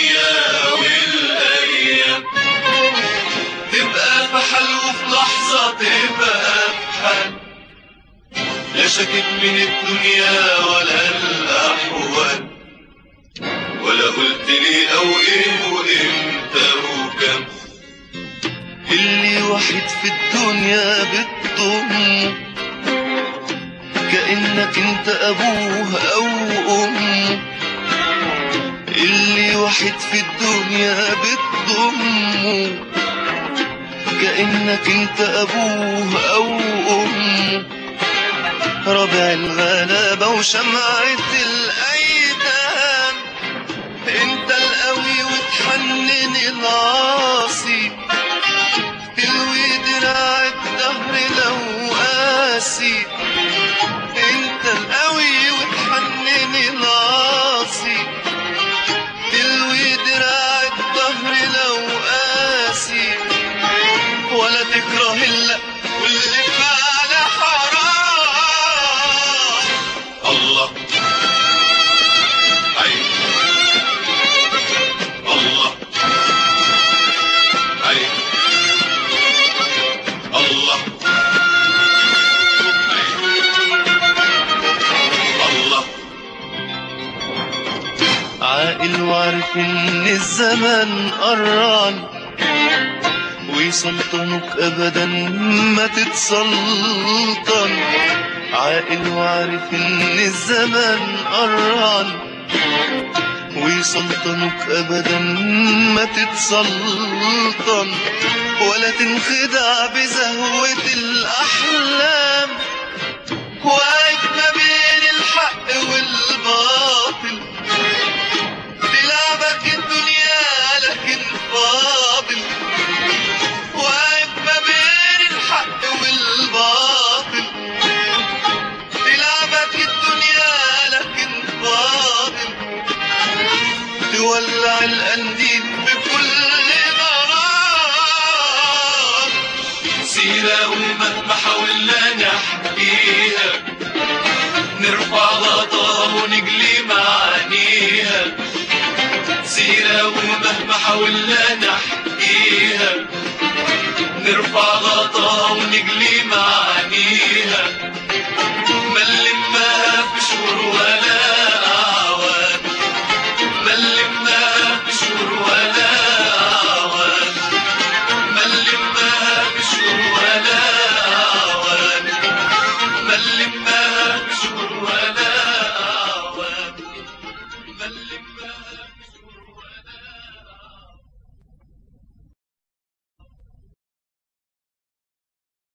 الدنيا والايام تبقى في حل وفي لحظة تبقى في حل لا شكت من الدنيا ولا الأحوال ولا قلت لي أو إيه وإمتى وكم اللي وحيد في الدنيا بتضمه كأنك انت أبوه أو أمه اللي وحيد في الدنيا بتضمه كأنك انت أبوه أو أمه ربع الغلابة وشمعة الأيتام انت القوي وتحنن العاصي تلوي دراع الدهر لو قاسي انت القوي وتحنن العاصي تلوي دراع الدهر لو قاسي ولا تكره الا واللي فعل حرام الله أي الله أي الله أي الله عاقل وعارف ان الزمن قران ويسلطنك ابدا ما تتسلطن عاقل وعارف ان الزمن قران ويسلطنك ابدا ما تتسلطن ولا تنخدع بزهوة الاحلام واقف ما بين الحق والباطل تلعبك الدنيا لكن فاضل واقف ما بين الحق والباطل تلعبك الدنيا لكن فاضل تولع القنديل بكل غرام سيرة ومهما حاولنا نحكيها نرفع غطاها ونجلي معانيها سيرة ومهما حاولنا